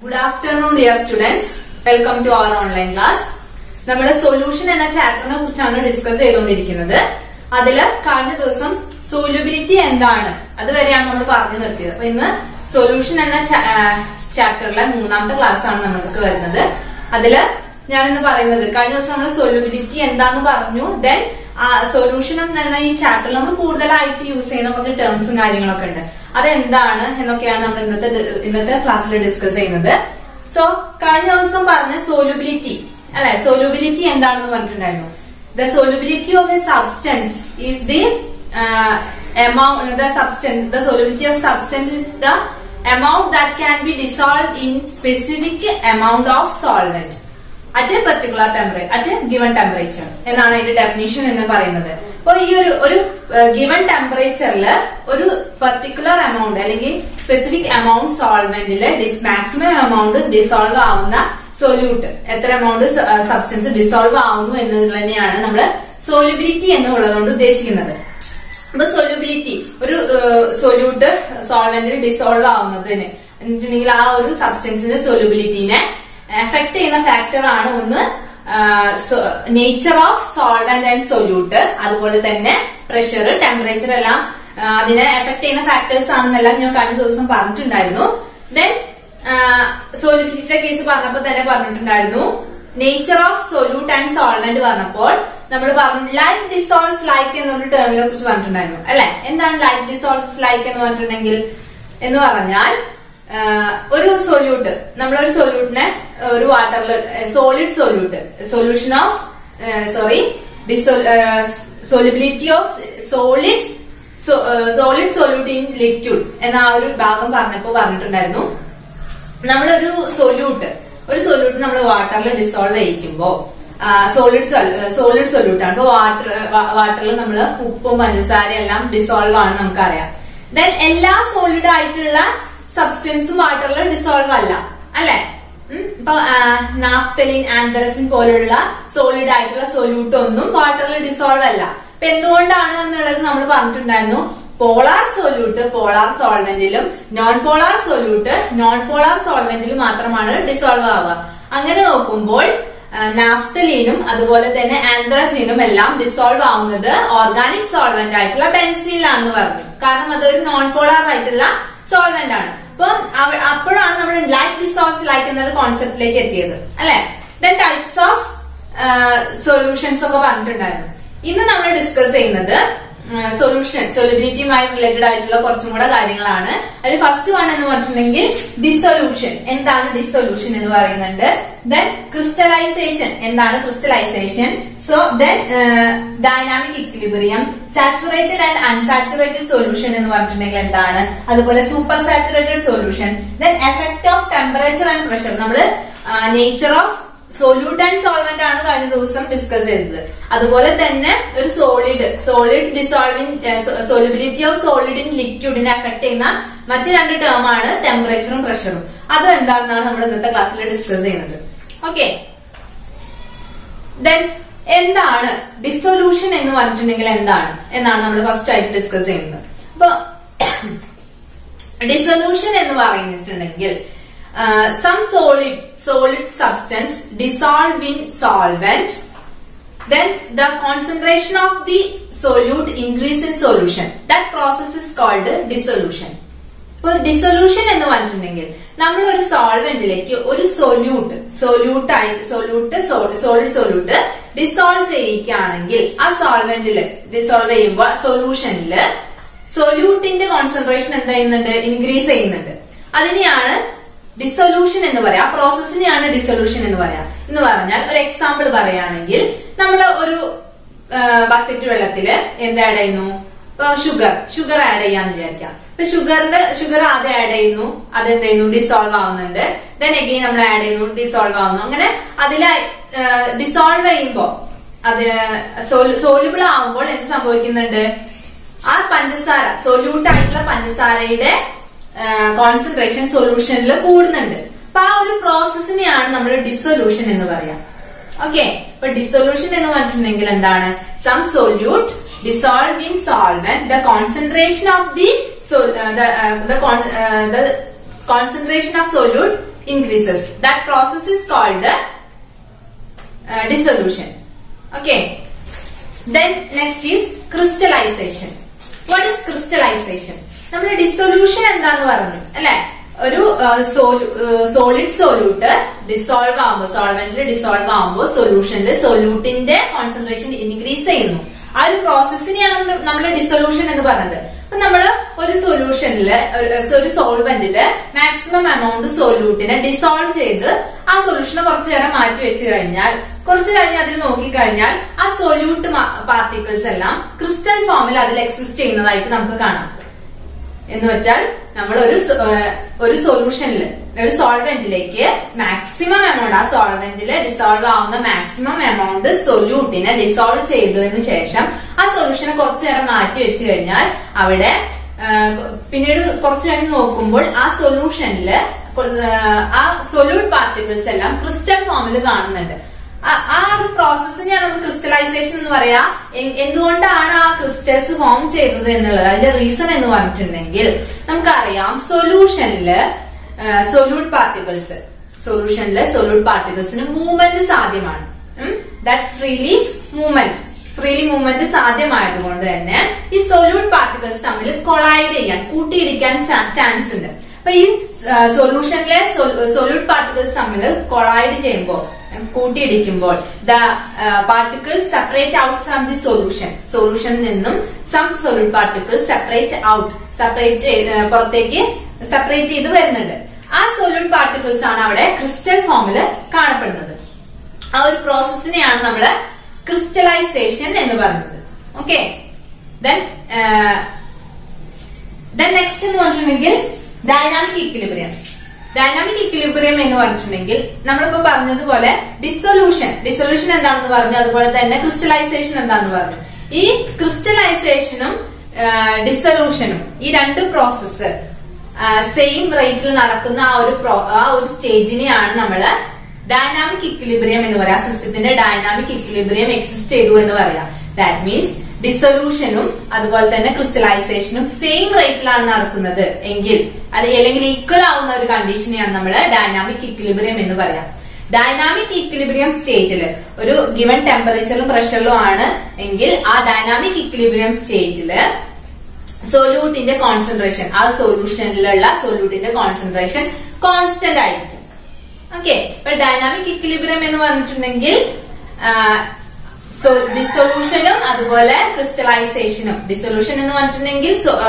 Good afternoon dear students welcome to our online class നമ്മുടെ solution എന്ന ചാപ്റ്ററിനെ കുറിച്ചാണ് ഡിസ്കസ് ചെയ്തുകൊണ്ടിരിക്കുന്നത് അതില് കഴിഞ്ഞ ദിവസം സോല്യൂബിലിറ്റി എന്താണ് അതുവരെയാണ് നമ്മൾ പറഞ്ഞു നിർത്തിയത് അപ്പൊ ഇന്ന് സൊല്യൂഷൻ എന്ന ചാപ്റ്ററിലെ മൂന്നാമത്തെ ക്ലാസ് ആണ് നമ്മൾക്ക് വരുന്നത് അതില് ഞാനിന്ന് പറയുന്നത് കഴിഞ്ഞ ദിവസം നമ്മൾ സൊല്യൂബിലിറ്റി എന്താന്ന് പറഞ്ഞു ദെൻ സൊല്യൂഷൻ എന്ന ഈ ചാപ്റ്ററിൽ നമ്മൾ കൂടുതലായിട്ട് യൂസ് ചെയ്യുന്ന കുറച്ച് ടേംസും കാര്യങ്ങളൊക്കെ ഉണ്ട് അതെന്താണ് എന്നൊക്കെയാണ് നമ്മൾ ഇന്നത്തെ ഡി- ഇന്നത്തെ ക്ലാസ്സിൽ ഡിസ്കസ് ചെയ്യുന്നത് സോ കഴിഞ്ഞ ദിവസം പറഞ്ഞ സോലുബിലിറ്റി അല്ലെ സോലുബിലിറ്റി എന്താണെന്ന് പറഞ്ഞിട്ടുണ്ടായിരുന്നു the solubility of a substance is the amount the substance the solubility of substance is the amount that can be dissolved in specific amount of solvent at a particular temperature at a given temperature എന്നാണ് അതിന്റെ definition എന്ന് പറയുന്നത് അപ്പൊ ഈ ഒരു ഒരു given ടെമ്പറേച്ചറിൽ ഒരു പെർട്ടിക്കുലർ എമൗണ്ട് അല്ലെങ്കിൽ സ്പെസിഫിക് എമൗണ്ട് സോൾവെന്റിൽ മാക്സിമം എമൗണ്ട് ഡിസോൾവ് ആവുന്ന സൊല്യൂട്ട് എത്ര എമൗണ്ട് സബ്സ്റ്റൻസ് ഡിസോൾവ് ആവുന്നു എന്നത് തന്നെയാണ് നമ്മൾ സോലിബിലിറ്റി എന്നുള്ളതുകൊണ്ട് ഉദ്ദേശിക്കുന്നത് അപ്പൊ സൊല്യൂബിലിറ്റി ഒരു സൊല്യൂട്ട് സോൾവെന്റിൽ ഡിസോൾവ് ആവുന്നതിന് എന്നിട്ടുണ്ടെങ്കിൽ ആ ഒരു സബ്സ്റ്റൻസിന്റെ സൊല്യൂബിലിറ്റിനെ എഫക്ട് ചെയ്യുന്ന ഫാക്ടർ ആണ് ഒന്ന് nature of solvent and solute അതുപോലെ തന്നെ പ്രഷർ ടെമ്പറേച്ചർ എല്ലാം ആ, അതിനെ എഫക്ട് ചെയ്യുന്ന ഫാക്ടേഴ്സ് ആണെന്നെല്ലാം ഞാൻ കഴിഞ്ഞ ദിവസം പറഞ്ഞിട്ടുണ്ടായിരുന്നു ദെൻ സോലിബിലിറ്റിയുടെ കേസ് പറഞ്ഞപ്പോൾ തന്നെ പറഞ്ഞിട്ടുണ്ടായിരുന്നു nature of solute and solvent പറഞ്ഞപ്പോൾ നമ്മൾ പറഞ്ഞു ലൈക്ക് ഡിസോൾവ്സ് ലൈക്ക് എന്നൊരു ടേമിനെ കുറിച്ച് പറഞ്ഞിട്ടുണ്ടായിരുന്നു അല്ലെ എന്താണ് ലൈക്ക് ഡിസോൾവ്സ് ലൈക്ക് എന്ന് പറഞ്ഞിട്ടുണ്ടെങ്കിൽ എന്ന് പറഞ്ഞാൽ ആ, ഒരു സൊല്യൂട്ട് നമ്മളൊരു സൊല്യൂട്ടിനെ ഒരു വാട്ടറിൽ solid solute solution of sorry solubility of solid solid solute in liquid എന്ന ആ ഒരു ഭാഗം പറഞ്ഞപ്പോ പറഞ്ഞിട്ടുണ്ടായിരുന്നു നമ്മളൊരു സൊല്യൂട്ട് ഒരു സൊല്യൂട്ട് നമ്മൾ വാട്ടറിൽ ഡിസോൾവ് ചെയ്യിക്കുമ്പോ സോളിഡ് സോളിഡ് സൊല്യൂട്ട് ആണ് അപ്പൊ വാട്ടർ വാട്ടറിൽ നമ്മൾ ഉപ്പും പഞ്ചസാരയും എല്ലാം ഡിസോൾവ് ആണ് നമുക്കറിയാം ദെൻ എല്ലാ സോളിഡ് ആയിട്ടുള്ള സബ്സ്റ്റൻസും വാട്ടറിൽ ഡിസോൾവ് അല്ല അല്ലെ ഉം, ഇപ്പൊ നാഫ്തലിൻ ആന്തറസിൻ പോലുള്ള സോളിഡ് ആയിട്ടുള്ള സൊല്യൂട്ട് ഒന്നും വാട്ടറിൽ ഡിസോൾവ് അല്ല അപ്പൊ എന്തുകൊണ്ടാണ് എന്നുള്ളത് നമ്മൾ പറഞ്ഞിട്ടുണ്ടായിരുന്നു പോളാർ സൊല്യൂട്ട് പോളാർ സോൾവെന്റിലും non polar solute non polar സോൾവെന്റിലും മാത്രമാണ് ഡിസോൾവ് ആവുക അങ്ങനെ നോക്കുമ്പോൾ നാഫ്തലീനും അതുപോലെ തന്നെ ആന്ത്രസീനും എല്ലാം ഡിസോൾവ് ആവുന്നത് ഓർഗാനിക് സോൾവെന്റ് ആയിട്ടുള്ള ബെൻസീനിലാണെന്ന് പറഞ്ഞു കാരണം അതൊരു നോൺ പോളാർ ആയിട്ടുള്ള സോൾവെന്റ് ആണ് അപ്പം അവ- അപ്പോഴാണ് നമ്മൾ ലൈക്ക് ഡിസോൾവ്സ് ലൈക്ക് എന്നൊരു കോൺസെപ്റ്റിലേക്ക് എത്തിയത് അല്ലെ ദെൻ ടൈപ്സ് ഓഫ് സൊല്യൂഷൻസ് ഒക്കെ പറഞ്ഞിട്ടുണ്ടായിരുന്നു ഇന്ന് നമ്മൾ ഡിസ്കസ് ചെയ്യുന്നത് സൊല്യൂഷൻ സൊല്യൂബിലിറ്റിയുമായി റിലേറ്റഡ് ആയിട്ടുള്ള കുറച്ചും കൂടെ കാര്യങ്ങളാണ് അതിൽ ഫസ്റ്റ് വൺ എന്ന് പറഞ്ഞിട്ടുണ്ടെങ്കിൽ ഡിസൊല്യൂഷൻ എന്താണ് ഡിസൊല്യൂഷൻ എന്ന് പറയുന്നുണ്ട് ദെൻ ക്രിസ്റ്റലൈസേഷൻ എന്താണ് crystallization so then dynamic equilibrium saturated and unsaturated solution എന്ന് പറഞ്ഞിട്ടുണ്ടെങ്കിൽ എന്താണ് അതുപോലെ super saturated solution then effect of temperature and pressure നമ്മൾ nature of solute and solvent ആണ് കഴിഞ്ഞ ദിവസം ഡിസ്കസ് ചെയ്തത് അതുപോലെ തന്നെ ഒരു solid solid dissolving solubility of solid in ലിക്വിഡിനെ എഫക്ട് ചെയ്യുന്ന മറ്റു രണ്ട് ടേം ആണ് ടെമ്പറേച്ചറും പ്രഷറും അത് എന്താണെന്നാണ് നമ്മൾ ഇന്നത്തെ ക്ലാസ്സിൽ ഡിസ്കസ് ചെയ്യുന്നത് ഓക്കെ ദെൻ എന്താണ് ഡിസൊല്യൂഷൻ എന്ന് പറഞ്ഞിട്ടുണ്ടെങ്കിൽ എന്താണ് എന്നാണ് നമ്മൾ ഫസ്റ്റ് ആയിട്ട് ഡിസ്കസ് ചെയ്യുന്നത് അപ്പൊ ഡിസൊല്യൂഷൻ എന്ന് പറഞ്ഞിട്ടുണ്ടെങ്കിൽ some solid solid substance dissolve in solvent then the concentration of the solute increase in solution that process is called dissolution ഇപ്പൊ ഡിസൊല്യൂഷൻ എന്ന് പറഞ്ഞിട്ടുണ്ടെങ്കിൽ നമ്മൾ ഒരു സോൾവെന്റിലേക്ക് ഒരു സൊല്യൂട്ട് സൊല്യൂട്ട് ആയി സൊല്യൂട്ട് സോളിഡ് സൊല്യൂട്ട് ഡിസോൾവ് ചെയ്യിക്കുകയാണെങ്കിൽ ആ സോൾവെന്റിൽ ഡിസോൾവ് ചെയ്യുമ്പോൾ സൊല്യൂഷനിൽ സൊല്യൂട്ടിന്റെ കോൺസെൻട്രേഷൻ എന്ത് ചെയ്യുന്നുണ്ട് ഇൻക്രീസ് ചെയ്യുന്നുണ്ട് അതിനെയാണ് ഡിസൊല്യൂഷൻ എന്ന് പറയാം ആ പ്രോസസ്സിനെയാണ് ഡിസൊല്യൂഷൻ എന്ന് പറയാം എന്ന് പറഞ്ഞാൽ ഒരു എക്സാമ്പിൾ പറയുകയാണെങ്കിൽ നമ്മൾ ഒരു ബക്കറ്റ് വെള്ളത്തില് എന്ത് ആഡ് ചെയ്യുന്നു ഷുഗർ ഷുഗർ ആഡ് ചെയ്യാന്ന് വിചാരിക്കാം ഇപ്പൊ ഷുഗറിന്റെ ഷുഗർ ആദ്യം ആഡ് ചെയ്യുന്നു അത് എന്ത് ചെയ്യുന്നു ഡിസോൾവ് ആവുന്നുണ്ട് ദെൻ എഗെയിൻ നമ്മൾ ആഡ് ചെയ്യുന്നു ഡിസോൾവ് ആവുന്നു അങ്ങനെ അതിൽ ഡിസോൾവ് ചെയ്യുമ്പോ അത് സോലുബിൾ ആവുമ്പോൾ എന്ത് സംഭവിക്കുന്നുണ്ട് ആ പഞ്ചസാര സൊല്യൂട്ട് ആയിട്ടുള്ള പഞ്ചസാരയുടെ കോൺസെൻട്രേഷൻ സൊല്യൂഷനിൽ കൂടുന്നുണ്ട് അപ്പൊ ആ ഒരു പ്രോസസ്സിനെയാണ് നമ്മൾ ഡിസൊല്യൂഷൻ എന്ന് പറയാം ഓക്കെ ഇപ്പൊ ഡിസൊല്യൂഷൻ എന്ന് പറഞ്ഞിട്ടുണ്ടെങ്കിൽ എന്താണ് some solute dissolve in solvent the concentration of the the concentration of solute increases. That process is called uh, dissolution. Okay. Then next is crystallization. What is crystallization? നമ്മൾ dissolution എന്താന്ന് പറഞ്ഞു അല്ലെ ഒരു solid solute dissolve ആകുമ്പോൾ സോൾവെന്റിൽ dissolve ആകുമ്പോൾ സൊല്യൂഷനിൽ സൊല്യൂട്ടിന്റെ concentration increase ചെയ്യുന്നു ആ ഒരു പ്രോസസ്സിനെയാണ് നമ്മൾ ഡിസൊല്യൂഷൻ എന്ന് പറഞ്ഞത് അപ്പൊ നമ്മള് ഒരു സൊല്യൂഷനില് ഒരു സോൾവെന്റില് മാക്സിമം എമൗണ്ട് സൊല്യൂട്ടിനെ ഡിസോൾവ് ചെയ്ത് ആ സൊല്യൂഷനെ കുറച്ചു നേരം മാറ്റി വെച്ച് കഴിഞ്ഞാൽ കുറച്ചു കഴിഞ്ഞ് അതിൽ നോക്കിക്കഴിഞ്ഞാൽ ആ സൊല്യൂട്ട് പാർട്ടിക്കിൾസ് എല്ലാം ക്രിസ്റ്റൽ ഫോമിൽ അതിൽ എക്സിസ്റ്റ് ചെയ്യുന്നതായിട്ട് നമുക്ക് കാണാം എന്ന് വെച്ചാൽ നമ്മൾ ഒരു ഒരു സൊല്യൂഷനിൽ ഒരു സോൾവെന്റിലേക്ക് മാക്സിമം എമൗണ്ട് ആ സോൾവെന്റില് ഡിസോൾവ് ആവുന്ന മാക്സിമം എമൗണ്ട് സൊല്യൂട്ടിനെ ഡിസോൾവ് ചെയ്തതിനു ശേഷം ആ സൊല്യൂഷനെ കുറച്ചു നേരം മാറ്റി വെച്ച് കഴിഞ്ഞാൽ അവിടെ പിന്നീട് കുറച്ചു കഴിഞ്ഞ് നോക്കുമ്പോൾ ആ സൊല്യൂഷനില് ആ സൊല്യൂട്ട് പാർട്ടിക്കിൾസ് എല്ലാം ക്രിസ്റ്റൽ ഫോമിൽ കാണുന്നുണ്ട് ആ ഒരു പ്രോസസ്സിനെയാണ് നമ്മൾ ക്രിസ്റ്റലൈസേഷൻ എന്ന് പറയാ എന്തുകൊണ്ടാണ് ആ ക്രിസ്റ്റൽസ് ഫോം ചെയ്തത് എന്നുള്ളത് അതിന്റെ റീസൺ എന്ന് പറഞ്ഞിട്ടുണ്ടെങ്കിൽ നമുക്കറിയാം സൊല്യൂഷനില് സൊല്യൂട്ട് പാർട്ടിക്കിൾസ് സൊല്യൂഷനിലെ സൊല്യൂട്ട് പാർട്ടിക്കിൾസിന് മൂവ്മെന്റ് സാധ്യമാണ് that freely movement freely movement സാധ്യമായതുകൊണ്ട് തന്നെ ഈ സൊല്യൂട്ട് പാർട്ടിക്കിൾസ് തമ്മിൽ കൊളൈഡ് ചെയ്യാൻ കൂട്ടിയിടിക്കാൻ ചാൻസ് ഉണ്ട് അപ്പൊ ഈ സൊല്യൂഷനിലെ സൊല്യൂട്ട് പാർട്ടിക്കിൾസ് തമ്മിൽ കൊളൈഡ് ചെയ്യുമ്പോൾ കൂട്ടിയിടിക്കുമ്പോൾ the particles separate out from the solution സൊല്യൂഷനിൽ നിന്നും some solute particle separate out separate പുറത്തേക്ക് സെപ്പറേറ്റ് ചെയ്ത് വരുന്നുണ്ട് ആ സൊല്യൂട്ട് പാർട്ടിക്കിൾസ് ആണ് അവിടെ ക്രിസ്റ്റൽ ഫോമിൽ കാണപ്പെടുന്നത് ആ ഒരു പ്രോസസ്സിനെയാണ് നമ്മള് ക്രിസ്റ്റലൈസേഷൻ എന്ന് പറയുന്നത് ഓക്കെ ദെൻ ദെൻ നെക്സ്റ്റ് എന്ന് പറഞ്ഞിട്ടുണ്ടെങ്കിൽ ഡൈനാമിക് ഇക്വിലിബ്രിയം ഡൈനാമിക് ഇക്വിലിബ്രിയം എന്ന് പറഞ്ഞിട്ടുണ്ടെങ്കിൽ നമ്മളിപ്പോ പറഞ്ഞതുപോലെ ഡിസൊല്യൂഷൻ ഡിസൊല്യൂഷൻ എന്താണെന്ന് പറഞ്ഞു അതുപോലെ തന്നെ ക്രിസ്റ്റലൈസേഷൻ എന്താണെന്ന് പറഞ്ഞു ഈ ക്രിസ്റ്റലൈസേഷനും ഡിസൊല്യൂഷനും ഈ രണ്ട് പ്രോസസ്സ് സെയിം റേറ്റിൽ നടക്കുന്ന ആ ഒരു ആ ഒരു സ്റ്റേജിനെയാണ് നമ്മള് ഡൈനാമിക് ഇക്വിലിബ്രിയം എന്ന് പറയാം സിസ്റ്റത്തിന്റെ ഡൈനാമിക് ഇക്വിലിബ്രിയം എക്സിസ്റ്റ് ചെയ്തു എന്ന് പറയാം ദാറ്റ് മീൻസ് ഡിസൊല്യൂഷനും അതുപോലെ തന്നെ ക്രിസ്റ്റലൈസേഷനും സെയിം റേറ്റിലാണ് നടക്കുന്നത് എങ്കിൽ അത് അല്ലെങ്കിൽ ഈക്വൽ ആവുന്ന ഒരു കണ്ടീഷനെയാണ് നമ്മൾ ഡൈനാമിക് ഇക്വിലിബ്രിയം എന്ന് പറയാം ഡൈനാമിക് ഇക്വിലിബ്രിയം സ്റ്റേറ്റിൽ ഒരു ഗിവൺ ടെമ്പറേച്ചറിലും പ്രഷറിലും ആണ് എങ്കിൽ ആ ഡൈനാമിക് ഇക്വിലിബ്രിയം സ്റ്റേറ്റില് സൊല്യൂട്ടിന്റെ കോൺസെൻട്രേഷൻ ആ സൊല്യൂഷനിലുള്ള സൊല്യൂട്ടിന്റെ കോൺസെൻട്രേഷൻ കോൺസ്റ്റന്റ് ആയിരിക്കും ഓക്കെ ഇപ്പൊ ഡൈനാമിക് ഇക്വിലിബ്രിയം എന്ന് പറഞ്ഞിട്ടുണ്ടെങ്കിൽ ഡിസൊല്യൂഷനും അതുപോലെ ക്രിസ്റ്റലൈസേഷനും ഡിസൊല്യൂഷൻ എന്ന് പറഞ്ഞിട്ടുണ്ടെങ്കിൽ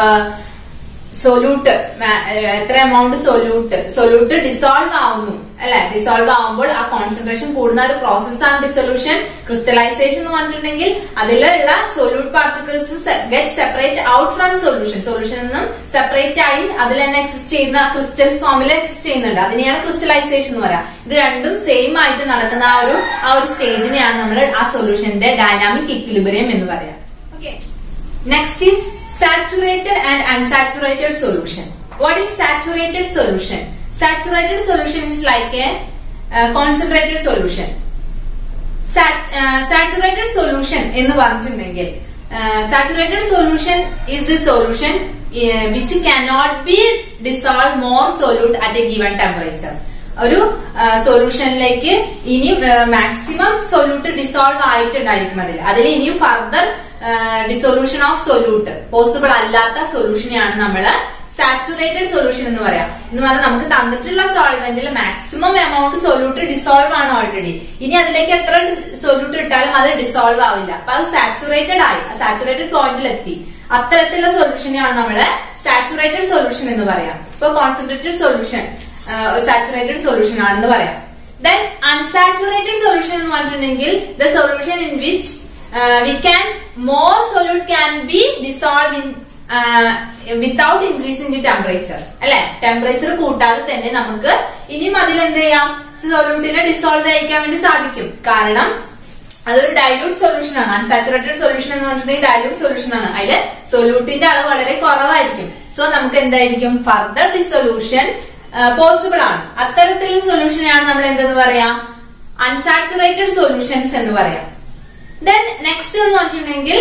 സൊല്യൂട്ട് എത്ര എമൗണ്ട് സൊല്യൂട്ട് സൊല്യൂട്ട് ഡിസോൾവ് ആവുന്നു അല്ലെ ഡിസോൾവ് ആവുമ്പോൾ ആ കോൺസെൻട്രേഷൻ കൂടുന്ന ഒരു പ്രോസസ്സാണ് ഡിസൊല്യൂഷൻ ക്രിസ്റ്റലൈസേഷൻ എന്ന് പറഞ്ഞിട്ടുണ്ടെങ്കിൽ അതിലുള്ള solute particles get separate out from solution solution നിന്നും സെപ്പറേറ്റ് ആയി അതിൽ തന്നെ എക്സിസ്റ്റ് ചെയ്യുന്ന ക്രിസ്റ്റൽസ് ഫോമിൽ എക്സിസ്റ്റ് ചെയ്യുന്നുണ്ട് അതിനെയാണ് ക്രിസ്റ്റലൈസേഷൻ എന്ന് പറയാം ഇത് രണ്ടും സെയിം ആയിട്ട് നടക്കുന്ന ആ ഒരു ആ ഒരു സ്റ്റേജിനെയാണ് നമ്മൾ ആ സൊല്യൂഷന്റെ ഡൈനാമിക് ഇക്വിലിബ്രിയം എന്ന് പറയാം okay next is saturated and unsaturated solution. What is saturated solution? Saturated solution is like a uh, concentrated solution. Sat, uh, saturated solution എന്ന് പറഞ്ഞിട്ടുണ്ടെങ്കിൽ saturated solution is the solution uh, which cannot be dissolved more solute at a given temperature. ഒരു സൊല്യൂഷനിലേക്ക് ഇനിയും maximum solute dissolve ആയിട്ടുണ്ടായിരിക്കും അതിൽ അതിൽ ഇനിയും further dissolution of solute possible അല്ലാത്ത സൊല്യൂഷനെയാണ് നമ്മള് സാച്ചുറേറ്റഡ് സൊല്യൂഷൻ എന്ന് പറയാം എന്ന് പറഞ്ഞാൽ നമുക്ക് തന്നിട്ടുള്ള സോൾവെന്റിൽ മാക്സിമം എമൗണ്ട് സൊല്യൂട്ട് ഡിസോൾവ് ആണ് ഓൾറെഡി ഇനി അതിലേക്ക് എത്ര സൊല്യൂട്ട് ഇട്ടാലും അത് ഡിസോൾവ് ആവില്ല അപ്പൊ അത് സാച്ചുറേറ്റഡ് ആയി സാച്ചുറേറ്റഡ് പോയിന്റിൽ എത്തി അത്തരത്തിലുള്ള സൊല്യൂഷനെയാണ് നമ്മള് സാച്ചുറേറ്റഡ് സൊല്യൂഷൻ എന്ന് പറയാം ഇപ്പൊ കോൺസെൻട്രേറ്റഡ് സൊല്യൂഷൻ സാച്ചുറേറ്റഡ് സൊല്യൂഷൻ ആണെന്ന് പറയാം ദെൻ അൺസാച്ചുറേറ്റഡ് സൊല്യൂഷൻ എന്ന് പറഞ്ഞിട്ടുണ്ടെങ്കിൽ the solution in which we can more solute can be dissolve in without increasing the temperature അല്ലെ ടെമ്പറേച്ചർ കൂട്ടാതെ തന്നെ നമുക്ക് ഇനിയും അതിൽ എന്ത് ചെയ്യാം സൊല്യൂട്ടിനെ ഡിസോൾവ് ചെയ്യിക്കാൻ വേണ്ടി സാധിക്കും കാരണം അതൊരു ഡൈലൂട്ട് സൊല്യൂഷൻ ആണ് അൺസാച്ചുറേറ്റഡ് സൊല്യൂഷൻ എന്ന് പറഞ്ഞിട്ടുണ്ടെങ്കിൽ ഡൈലൂട്ട് സൊല്യൂഷൻ ആണ് അതില് സൊല്യൂട്ടിന്റെ അളവ് വളരെ കുറവായിരിക്കും സോ നമുക്ക് എന്തായിരിക്കും ഫർദർ ഡിസൊല്യൂഷൻ പോസിബിൾ ആണ് അത്തരത്തിലുള്ള സൊല്യൂഷനെയാണ് നമ്മൾ എന്തെന്ന് പറയാം അൺസാച്ചുറേറ്റഡ് സൊല്യൂഷൻസ് എന്ന് പറയാം ദെൻ നെക്സ്റ്റ് എന്ന് പറഞ്ഞിട്ടുണ്ടെങ്കിൽ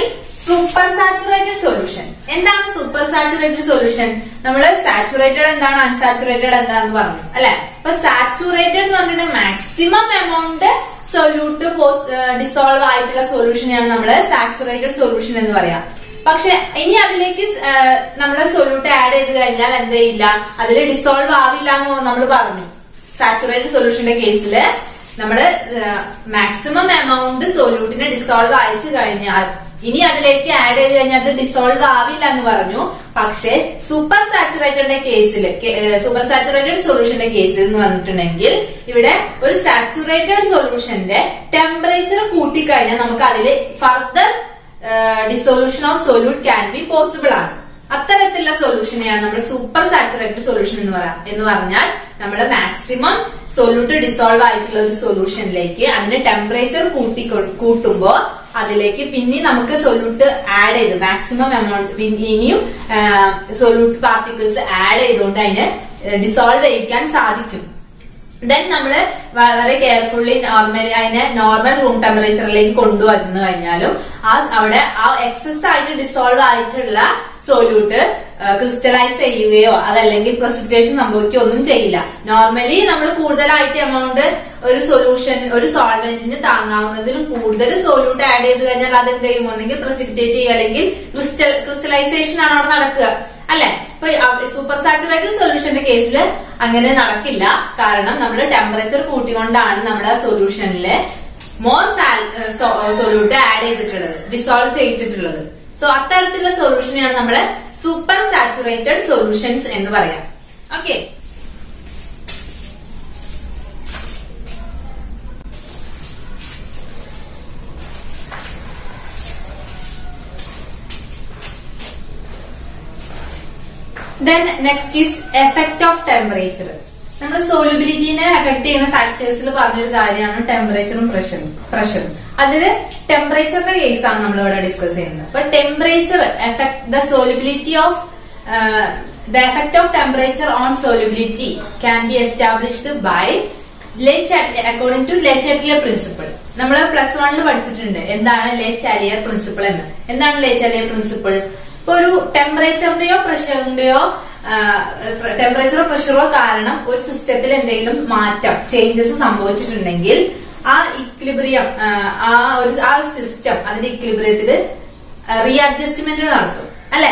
സൂപ്പർ സാച്ചുറേറ്റഡ് സൊല്യൂഷൻ എന്താണ് സൂപ്പർ സാച്ചുറേറ്റഡ് സൊല്യൂഷൻ നമ്മൾ സാച്ചുറേറ്റഡ് എന്താണ് അൺസാച്ചുറേറ്റഡ് എന്താന്ന് പറഞ്ഞു അല്ലെ അപ്പൊ സാച്ചുറേറ്റഡ് എന്ന് പറഞ്ഞിട്ട് മാക്സിമം എമൗണ്ട് സൊല്യൂട്ട് ഡിസോൾവ് ആയിട്ടുള്ള സൊല്യൂഷനെയാണ് നമ്മൾ സാച്ചുറേറ്റഡ് സൊല്യൂഷൻ എന്ന് പറയാം പക്ഷെ ഇനി അതിലേക്ക് നമ്മൾ സൊല്യൂട്ട് ആഡ് ചെയ്ത് കഴിഞ്ഞാൽ എന്ത് ചെയ്യില്ല അതിൽ ഡിസോൾവ് ആവില്ല എന്ന് നമ്മൾ പറഞ്ഞു സാച്ചുറേറ്റഡ് സൊല്യൂഷന്റെ കേസിൽ നമ്മള് മാക്സിമം എമൗണ്ട് സൊല്യൂട്ടിനെ ഡിസോൾവ് അയച്ചു കഴിഞ്ഞാൽ ഇനി അതിലേക്ക് ആഡ് ചെയ്ത് കഴിഞ്ഞാൽ അത് ഡിസോൾവ് ആവില്ല എന്ന് പറഞ്ഞു പക്ഷെ സൂപ്പർ സാച്ചുറേറ്റഡ് കേസിൽ സൂപ്പർ സാച്ചുറേറ്റഡ് സൊല്യൂഷന്റെ കേസിൽ എന്ന് പറഞ്ഞിട്ടുണ്ടെങ്കിൽ ഇവിടെ ഒരു സാച്ചുറേറ്റഡ് സൊല്യൂഷന്റെ ടെമ്പറേച്ചർ കൂട്ടിക്കഴിഞ്ഞാൽ നമുക്ക് അതിൽ further dissolution of solute can be possible ആണ് അത്തരത്തിലുള്ള സൊല്യൂഷനെയാണ് നമ്മൾ സൂപ്പർ സാച്ചുറേറ്റഡ് സൊല്യൂഷൻ എന്ന് പറയാം എന്ന് പറഞ്ഞാൽ നമ്മൾ മാക്സിമം സൊല്യൂട്ട് ഡിസോൾവ് ആയിട്ടുള്ള ഒരു സൊല്യൂഷനിലേക്ക് അതിന്റെ ടെമ്പറേച്ചർ കൂട്ടി കൂട്ടുമ്പോ അതിലേക്ക് പിന്നെ നമുക്ക് സൊല്യൂട്ട് ആഡ് ചെയ്ത് മാക്സിമം എമൗണ്ട് ഇനിയും സൊല്യൂട്ട് പാർട്ടിക്കിൾസ് ആഡ് ചെയ്തുകൊണ്ട് അതിന് ഡിസോൾവ് ചെയ്യിക്കാൻ സാധിക്കും ദെൻ നമ്മള് വളരെ കെയർഫുള്ളി നോർമലി അതിനെ നോർമൽ റൂം ടെമ്പറേച്ചറിലേക്ക് കൊണ്ടുവന്നു കഴിഞ്ഞാലും ആ അവിടെ ആ എക്സസ് ആയിട്ട് ഡിസോൾവ് ആയിട്ടുള്ള സോല്യൂട്ട് ക്രിസ്റ്റലൈസ് ചെയ്യുകയോ അതല്ലെങ്കിൽ പ്രസിറ്റേഷൻ സംഭവിക്കുകയോ ഒന്നും ചെയ്യില്ല നോർമലി നമ്മൾ കൂടുതലായിട്ട് എമൗണ്ട് ഒരു സൊല്യൂഷൻ ഒരു സോൾവെന്റിന് താങ്ങാവുന്നതിലും കൂടുതൽ സോല്യൂട്ട് ആഡ് ചെയ്ത് കഴിഞ്ഞാൽ അത് എന്ത് ചെയ്യും ഒന്നെങ്കിൽ പ്രസിപ്പിറ്റേറ്റ് ചെയ്യുക അല്ലെങ്കിൽ ക്രിസ്റ്റൽ ക്രിസ്റ്റലൈസേഷൻ ആണ് അവിടെ നടക്കുക അല്ലെ ഇപ്പൊ സൂപ്പർ സാച്ചുറേറ്റഡ് സൊല്യൂഷന്റെ കേസിൽ അങ്ങനെ നടക്കില്ല കാരണം നമ്മൾ ടെമ്പറേച്ചർ കൂട്ടിക്കൊണ്ടാണ് നമ്മുടെ സൊല്യൂഷനില് മോർ സൊല്യൂട്ട് ആഡ് ചെയ്തിട്ടുള്ളത് ഡിസോൾവ് ചെയ്തിട്ടുള്ളത് സോ അത്തരത്തിലുള്ള സൊല്യൂഷനെയാണ് നമ്മൾ സൂപ്പർ സാച്ചുറേറ്റഡ് സൊല്യൂഷൻസ് എന്ന് പറയാം okay then next is effect of temperature നമ്മൾ സോലിബിലിറ്റിനെ എഫക്ട് ചെയ്യുന്ന ഫാക്ടേഴ്സിൽ പറഞ്ഞൊരു കാര്യമാണ് ടെമ്പറേച്ചറും പ്രഷറും പ്രഷറും അതില് ടെമ്പറേച്ചറിന്റെ കേസാണ് നമ്മൾ ഇവിടെ ഡിസ്കസ് ചെയ്യുന്നത് അപ്പൊ temperature effect the solubility of the effect of temperature on solubility can be established by according to Le Chatelier principle നമ്മൾ പ്ലസ് വണ്ണിൽ പഠിച്ചിട്ടുണ്ട് എന്താണ് ലെച്ചാലിയർ പ്രിൻസിപ്പിൾ എന്ന് എന്താണ് ലെച്ചാലിയർ പ്രിൻസിപ്പിൾ ഇപ്പൊ ഒരു ടെമ്പറേച്ചറിന്റെയോ പ്രഷറിന്റെയോ ടെമ്പറേച്ചറോ പ്രഷറോ കാരണം ഒരു സിസ്റ്റത്തിൽ എന്തെങ്കിലും മാറ്റം ചേഞ്ചസ് സംഭവിച്ചിട്ടുണ്ടെങ്കിൽ ആ ഇക്ലിബ്രിയം ആ ഒരു ആ ഒരു സിസ്റ്റം അതിന്റെ ഇക്ലിബ്രിയത്തില് റീഅഡ്ജസ്റ്റ്മെന്റ് നടത്തും അല്ലെ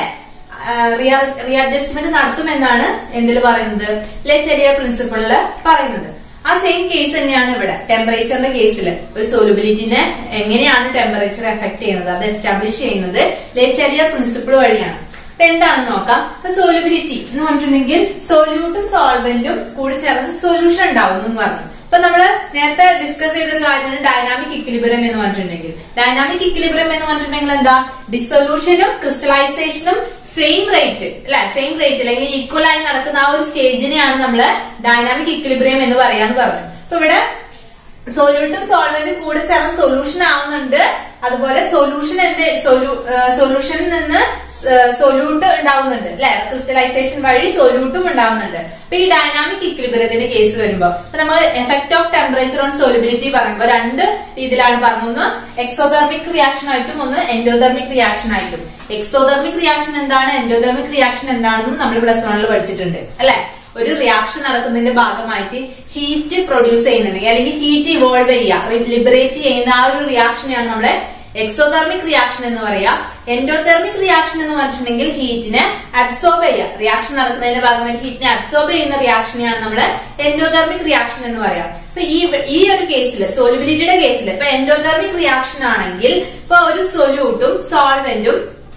റീഅഡ്ജസ്റ്റ്മെന്റ് നടത്തും എന്നാണ് എന്തിൽ പറയുന്നത് ലെച്ചെരിയ പ്രിൻസിപ്പിളില് പറയുന്നത് ആ സെയിം കേസ് തന്നെയാണ് ഇവിടെ ടെമ്പറേച്ചറിന്റെ കേസിൽ ഒരു സോലുബിലിറ്റിനെ എങ്ങനെയാണ് ടെമ്പറേച്ചർ എഫക്ട് ചെയ്യുന്നത് അത് എസ്റ്റാബ്ലിഷ് ചെയ്യുന്നത് ലെച്ചെരിയ പ്രിൻസിപ്പിൾ വഴിയാണ് അപ്പൊ എന്താണെന്ന് നോക്കാം ഇപ്പൊ സോലുബിലിറ്റി എന്ന് പറഞ്ഞിട്ടുണ്ടെങ്കിൽ സൊല്യൂട്ടും സോൾവെന്റും കൂടി ചേർന്ന് സൊല്യൂഷൻ ഉണ്ടാവുന്നു എന്ന് പറഞ്ഞു ഇപ്പൊ നമ്മള് നേരത്തെ ഡിസ്കസ് ചെയ്തൊരു കാര്യമാണ് ഡൈനാമിക് ഇക്വിലിബ്രിയം എന്ന് പറഞ്ഞിട്ടുണ്ടെങ്കിൽ ഡൈനാമിക് ഇക്വിലിബ്രിയം എന്ന് പറഞ്ഞിട്ടുണ്ടെങ്കിൽ എന്താ ഡിസൊല്യൂഷനും ക്രിസ്റ്റലൈസേഷനും സെയിം റേറ്റ് അല്ലെ സെയിം റേറ്റ് അല്ലെങ്കിൽ ഈക്വൽ ആയി നടക്കുന്ന ആ ഒരു സ്റ്റേജിനെയാണ് നമ്മള് ഡൈനാമിക് ഇക്വിലിബ്രിയം എന്ന് പറയാന്ന് പറഞ്ഞു അപ്പൊ ഇവിടെ സൊല്യൂട്ടും സോൾവെന്റും കൂടെ ചേർന്ന് സൊല്യൂഷൻ ആവുന്നുണ്ട് അതുപോലെ സൊല്യൂഷൻ എന്ത് സൊല്യൂഷനിൽ നിന്ന് സൊല്യൂട്ട് ഉണ്ടാവുന്നുണ്ട് അല്ലെ ക്രിസ്റ്റലൈസേഷൻ വഴി സൊല്യൂട്ടും ഉണ്ടാവുന്നുണ്ട് അപ്പൊ ഈ ഡൈനാമിക് ഇക്വിലിബ്രിയത്തിന്റെ കേസ് വരുമ്പോ അപ്പൊ നമ്മൾ effect of temperature on solubility പറയുമ്പോൾ രണ്ട് രീതിയിലാണ് പറഞ്ഞത് ഒന്ന് എക്സോതെർമിക് റിയാക്ഷൻ ആയിട്ടും ഒന്ന് എൻഡോതെർമിക് റിയാക്ഷൻ ആയിട്ടും എക്സോതെർമിക് റിയാക്ഷൻ എന്താണ് എൻഡോതെർമിക് റിയാക്ഷൻ എന്താണെന്നും നമ്മൾ പ്ലസ് വണ്ണിൽ പഠിച്ചിട്ടുണ്ട് അല്ലെ ഒരു റിയാക്ഷൻ നടക്കുന്നതിന്റെ ഭാഗമായിട്ട് ഹീറ്റ് പ്രൊഡ്യൂസ് ചെയ്യുന്നുണ്ടെങ്കിൽ അല്ലെങ്കിൽ ഹീറ്റ് ഇവോൾവ് ചെയ്യുക ലിബറേറ്റ് ചെയ്യുന്ന ആ ഒരു റിയാക്ഷനെയാണ് നമ്മളെ എക്സോതെർമിക് റിയാക്ഷൻ എന്ന് പറയാം എൻഡോതെർമിക് റിയാക്ഷൻ എന്ന് പറഞ്ഞിട്ടുണ്ടെങ്കിൽ ഹീറ്റിനെ അബ്സോർബ് ചെയ്യുക റിയാക്ഷൻ നടക്കുന്നതിന്റെ ഭാഗമായിട്ട് ഹീറ്റിനെ അബ്സോർബ് ചെയ്യുന്ന റിയാക്ഷനെയാണ് നമ്മള് എൻഡോതെർമിക് റിയാക്ഷൻ എന്ന് പറയാം ഇപ്പൊ ഈ ഈ ഒരു കേസിൽ സോലിബിലിറ്റിയുടെ കേസിൽ ഇപ്പൊ എൻഡോതെർമിക് റിയാക്ഷൻ ആണെങ്കിൽ ഇപ്പൊ ഒരു സൊല്യൂട്ടും സോൾവെന്റും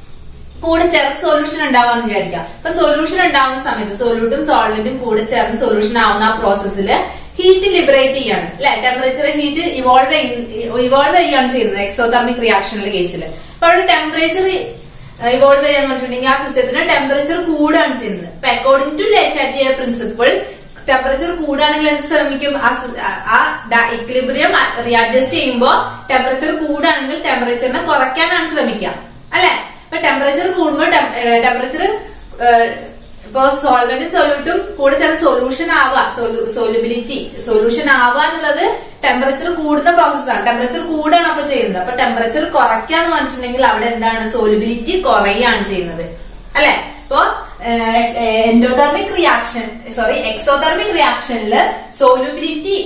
കൂടെ ചേർന്ന് സൊല്യൂഷൻ ഉണ്ടാവാന്ന് വിചാരിക്കാം അപ്പൊ സൊല്യൂഷൻ ഉണ്ടാവുന്ന സമയത്ത് സൊല്യൂട്ടും സോൾവെന്റും കൂടെ ചേർന്ന് സൊല്യൂഷൻ ആവുന്ന ആ പ്രോസസ്സിൽ ഹീറ്റ് ലിബറേറ്റ് ചെയ്യാണ് അല്ലെ ടെമ്പറേച്ചർ ഹീറ്റ് ഇവോൾവ് ഇവോൾവ് ചെയ്യാണ് ചെയ്യുന്നത് എക്സോതെർമിക് റിയാക്ഷനിലെ കേസിൽ അപ്പൊ അവിടെ ടെമ്പറേച്ചർ ഇവോൾവ് ചെയ്യാന്ന് പറഞ്ഞിട്ടുണ്ടെങ്കിൽ ആ സിസ്റ്റത്തിന് ടെമ്പറേച്ചർ കൂടുകയാണ് ചെയ്യുന്നത് അപ്പൊ according to Le Chatelier principle temperature കൂടുകയാണെങ്കിൽ എന്ത് ശ്രമിക്കും ആ ഇക്ലിബ്രിയം റീഅഡ്ജസ്റ്റ് ചെയ്യുമ്പോൾ ടെമ്പറേച്ചർ കൂടുകയാണെങ്കിൽ ടെമ്പറേച്ചറിനെ കുറയ്ക്കാനാണ് ശ്രമിക്കുക അല്ലെ ഇപ്പൊ ടെമ്പറേച്ചർ കൂടുമ്പോൾ ടെമ്പറേച്ചർ ഇപ്പൊ സോൾവെന്റ് സൊല്യൂട്ടും കൂടെ ചില സൊല്യൂഷൻ ആവുക സോലുബിലിറ്റി സൊല്യൂഷൻ ആവുക എന്നുള്ളത് ടെമ്പറേച്ചർ കൂടുന്ന പ്രോസസ്സാണ് ടെമ്പറേച്ചർ കൂടുകയാണ് അപ്പൊ ചെയ്യുന്നത് അപ്പൊ ടെമ്പറേച്ചർ കുറയ്ക്കാന്ന് പറഞ്ഞിട്ടുണ്ടെങ്കിൽ അവിടെ എന്താണ് സോലുബിലിറ്റി കുറയുകയാണ് ചെയ്യുന്നത് അല്ലെ ഇപ്പൊ എൻഡോതെർമിക് റിയാക്ഷൻ സോറി എക്സോതെർമിക് റിയാക്ഷനിൽ സോലുബിലിറ്റി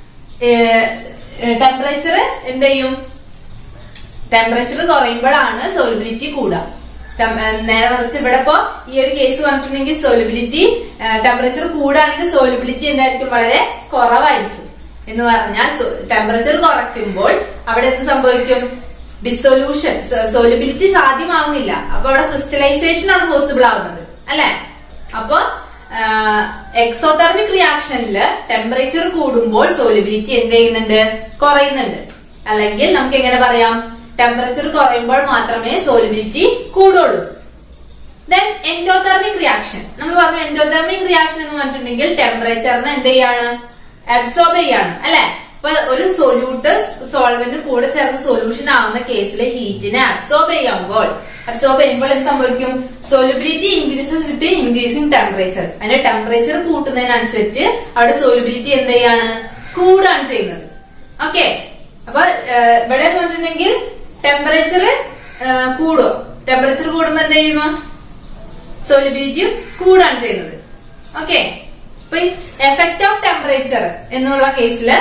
ടെമ്പറേച്ചർ എന്ത് ചെയ്യും ടെമ്പറേച്ചർ കുറയുമ്പോഴാണ് സോലിബിലിറ്റി കൂടുക ടെം- ഏ, നേരെ മറിച്ച് ഇവിടെ ഇപ്പോ ഈ ഒരു കേസ് പറഞ്ഞിട്ടുണ്ടെങ്കിൽ സോലിബിലിറ്റി ടെമ്പറേച്ചർ കൂടുകയാണെങ്കിൽ സോലിബിലിറ്റി എന്തായിരിക്കും വളരെ കുറവായിരിക്കും എന്ന് പറഞ്ഞാൽ ടെമ്പറേച്ചർ കുറയ്ക്കുമ്പോൾ അവിടെ എന്ത് സംഭവിക്കും ഡിസൊല്യൂഷൻ സോലിബിലിറ്റി സാധ്യമാവുന്നില്ല അപ്പൊ അവിടെ ക്രിസ്റ്റലൈസേഷൻ ആണ് പോസിബിൾ ആവുന്നത് അല്ലെ അപ്പൊ എക്സോതെർമിക് റിയാക്ഷനിൽ ടെമ്പറേച്ചർ കൂടുമ്പോൾ സോലിബിലിറ്റി എന്ത് ചെയ്യുന്നുണ്ട് കുറയുന്നുണ്ട് അല്ലെങ്കിൽ നമുക്ക് എങ്ങനെ പറയാം ടെമ്പറേച്ചർ കുറയുമ്പോൾ മാത്രമേ സോലിബിലിറ്റി കൂടുള്ളൂ ദെൻ എൻഡോതെർമിക് റിയാക്ഷൻ നമ്മൾ പറഞ്ഞു എൻഡോതെർമിക് റിയാക്ഷൻ എന്ന് പറഞ്ഞിട്ടുണ്ടെങ്കിൽ ടെമ്പറേച്ചറിന് എന്ത് ചെയ്യാണ് അബ്സോർബ് ചെയ്യാണ് അല്ലെ അപ്പൊ ഒരു സൊല്യൂട്ട് സോൾവെന്റ് കൂടെ ചേർന്ന് സൊല്യൂഷൻ ആവുന്ന കേസിൽ ഹീറ്റിനെ അബ്സോർബ് ചെയ്യുമ്പോൾ അബ്സോർബ് ചെയ്യുമ്പോൾ എന്ത് സംഭവിക്കും solubility increases with increasing temperature അതിന്റെ ടെമ്പറേച്ചർ കൂട്ടുന്നതിനനുസരിച്ച് അവിടെ സോലുബിലിറ്റി എന്ത് ചെയ്യാണ് കൂടാണ് ചെയ്യുന്നത് ഓക്കെ അപ്പൊ ഏഹ്, ഇവിടെ എന്ന് പറഞ്ഞിട്ടുണ്ടെങ്കിൽ ടെമ്പറേച്ചർ കൂടും ടെമ്പറേച്ചർ കൂടുമ്പോ എന്ത് ചെയ്യുന്നു സോലിബിലിറ്റിയും കൂടാണ് ചെയ്യുന്നത് ഓക്കെ അപ്പൊ എഫക്ട് ഓഫ് ടെമ്പറേച്ചർ എന്നുള്ള കേസില്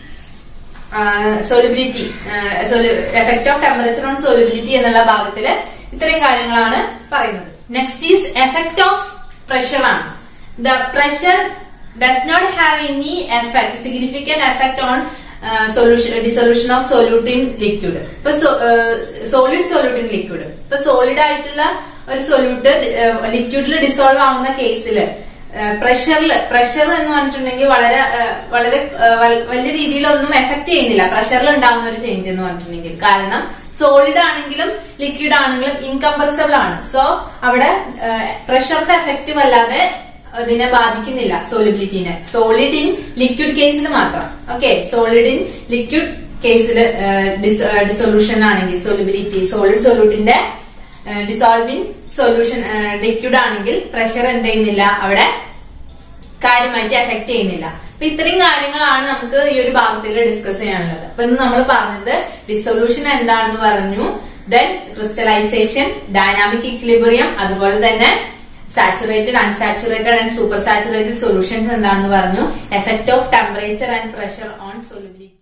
solubility effect of temperature on solubility എന്നുള്ള ഭാഗത്തില് ഇത്രയും കാര്യങ്ങളാണ് പറയുന്നത് next is effect of pressure ആണ് the pressure does not have any effect significant effect on solution dissolution of solute in liquid ഇപ്പൊ സോളിഡ് സൊല്യൂട്ട് ഇൻ ലിക്വിഡ് ഇപ്പൊ solid ആയിട്ടുള്ള ഒരു സൊല്യൂട്ട് ലിക്വിഡിൽ ഡിസോൾവ് ആവുന്ന കേസിൽ പ്രഷറിൽ പ്രഷർ എന്ന് പറഞ്ഞിട്ടുണ്ടെങ്കിൽ വളരെ ആ, വളരെ ആ, വൽ- വലിയ രീതിയിലൊന്നും എഫക്ട് ചെയ്യുന്നില്ല പ്രഷറിൽ ഉണ്ടാവുന്ന ഒരു ചേഞ്ച് എന്ന് പറഞ്ഞിട്ടുണ്ടെങ്കിൽ കാരണം സോളിഡ് ആണെങ്കിലും ലിക്വിഡ് ആണെങ്കിലും ഇൻകംപ്രസബിൾ ആണ് സോ അവിടെ പ്രഷറിന്റെ എഫക്റ്റ് വല്ലാതെ ഇതിനെ ബാധിക്കുന്നില്ല സോളിബിലിറ്റിനെ സോളിഡ് ഇൻ ലിക്വിഡ് കേസിൽ മാത്രം ഓക്കെ സോളിഡ് ഇൻ ലിക്വിഡ് കേസിൽ ഡിസൊല്യൂഷൻ ആണെങ്കിൽ സോളിബിലിറ്റി സോളിഡ് സൊല്യൂട്ടിന്റെ ഡിസോൾവിങ് സൊല്യൂഷൻ ലിക്വിഡ് ആണെങ്കിൽ പ്രഷർ എന്ത് ചെയ്യുന്നില്ല അവിടെ കാര്യമായിട്ട് എഫക്ട് ചെയ്യുന്നില്ല അപ്പൊ ഇത്രയും കാര്യങ്ങളാണ് നമുക്ക് ഈ ഒരു ഭാഗത്തിൽ ഡിസ്കസ് ചെയ്യാനുള്ളത് അപ്പൊ ഇന്ന് നമ്മൾ പറഞ്ഞത് ഡിസൊല്യൂഷൻ എന്താണെന്ന് പറഞ്ഞു ദെൻ ക്രിസ്റ്റലൈസേഷൻ ഡൈനാമിക് ഇക്ലിബറിയം അതുപോലെ തന്നെ saturated unsaturated and super saturated solutions എന്താണെന്ന് പറഞ്ഞു effect of temperature and pressure on solubility